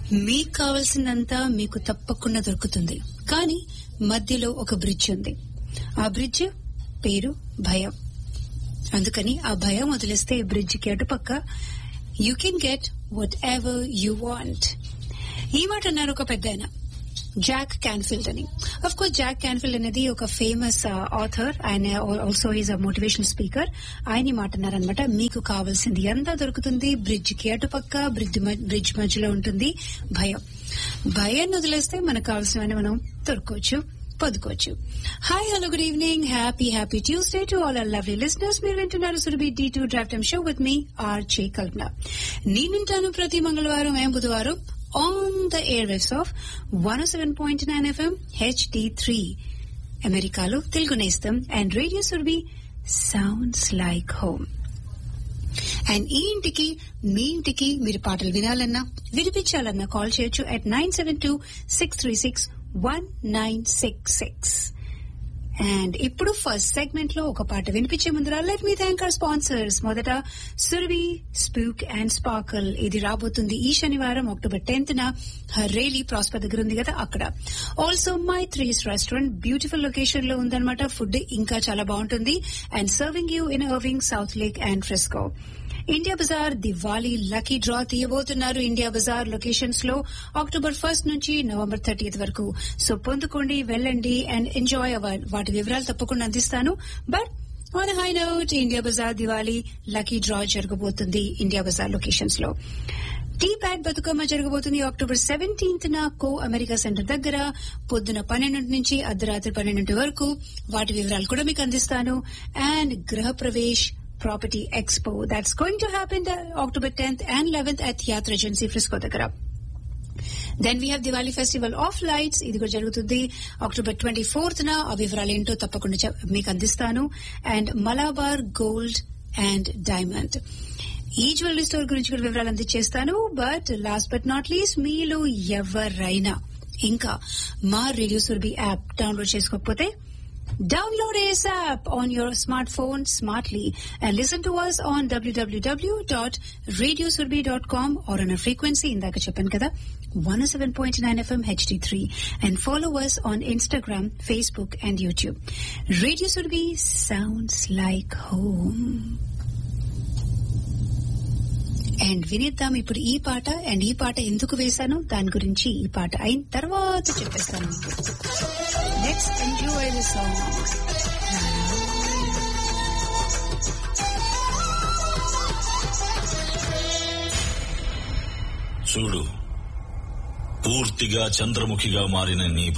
మీకు కావలసినంత మీకు తప్పకుండా దొరుకుతుంది కానీ మధ్యలో ఒక బ్రిడ్జ్ ఉంది ఆ బ్రిడ్జ్ పేరు భయం అందుకని ఆ భయం వదిలేస్తే బ్రిడ్జ్ కి అటుపక్క you can get whatever you want ఈ మాట అన్నారు ఒక పెద్ద జాక్ క్యాన్ఫిల్డ్ అని అఫ్ కోర్స్ జాక్ క్యాన్ఫిల్డ్ అనేది ఒక ఫేమస్ ఆథర్ ఆయన also is a motivational speaker ఆయన ఈ మాట అన్నారనమాట మీకు కావాల్సింది ఎంత దొరుకుతుంది బ్రిడ్జ్ కి అటుపక్క బ్రిడ్జ్ బ్రిడ్జ్ మధ్యలో ఉంటుంది భయం భయాన్ని వదిలేస్తే మనకు కావాల్సినవన్నీ మనం దొరకవచ్చు పొందుకోవచ్చు hi hello good evening happy happy Tuesday to all our lovely listeners మీరు వింటున్నారు Surabhi D two draft time show with me R J Kalpana నేను వింటాను ప్రతి మంగళవారం ఏం బుధవారం on the air waves of one seven point nine FM HD three అమెరికాలో తెలుగు నేస్తం and radio Surabhi sounds like home and ఈ ఇంటికి మీ ఇంటికి మీరు పాటలు వినాలన్నా వినిపించాలన్నా కాల్ చేయొచ్చు at nine seven two six three six one nine six six and ఇప్పుడు ఫస్ట్ సెగ్మెంట్ లో ఒక పాట వినిపించే ముందర let me thank our sponsors మొదట సురవి స్పూక్ అండ్ స్పార్కల్ ఇది రాబోతుంది ఈ శనివారం అక్టోబర్ టెన్త్ న హరేలీ ప్రాస్పర్ దగ్గర ఉంది కదా అక్కడ also my threes restaurant beautiful location లో ఉందన్నమాట ఫుడ్ ఇంకా చాలా బాగుంటుంది and serving you in Irving Southlake and Frisco India Bazaar Diwali lucky draw తీయబోతున్నారు ఇండియా బజార్ లొకేషన్స్ లో అక్టోబర్ ఫస్ట్ నుంచి నవంబర్ థర్టీత్ వరకు సో పొందుకోండి వెళ్ళండి అండ్ ఎంజాయ్ వాటి వివరాలు తప్పకుండా అందిస్తాను but on high note India Bazaar Diwali lucky draw జరగబోతుంది ఇండియా బజార్ లొకేషన్స్ లో టీ ప్యాడ్ బతుకమ్మ జరగబోతుంది అక్టోబర్ సెవెంటీన్త్ న కో అమెరికా సెంటర్ దగ్గర పొద్దున పన్నెండు నుంచి అర్ధరాత్రి పన్నెండు వరకు వాటి వివరాలు కూడా మీకు అందిస్తాను and Griha Pravesh property expo that's going to happen October tenth and eleventh at Yatra agency Frisco దగ్గర then we have Diwali festival of lights ఇది కూడా జరుగుతుంది అక్టోబర్ ట్వంటీ ఫోర్త్ న ఆ వివరాలు ఏంటో తప్పకుండా మీకు అందిస్తాను and Malabar gold and diamond ఈ జ్యువెలరీ స్టోర్ గురించి కూడా వివరాలు అందించేస్తాను but last but not least మీలో ఎవరైనా ఇంకా మా రేడియో సుర్బి యాప్ డౌన్లోడ్ చేసుకోకపోతే Download ASAP on your smartphone smartly and listen to us on www.radiosurbi.com or on a frequency ఇందాక చెప్పాను కదా 107.9 FM HD3 and follow us on Instagram, Facebook and YouTube. Radio Surbi sounds like home. And వినేద్దాం ఇప్పుడు ఈ పాట and ఈ పాట ఎందుకు వేశాను దాని గురించి ఈ పాట అయిన తర్వాత చెప్పేస్తాను లెట్స్ ఎంజాయ్ ది సాంగ్ చూడు పూర్తిగా చంద్రముఖిగా మారిన నీ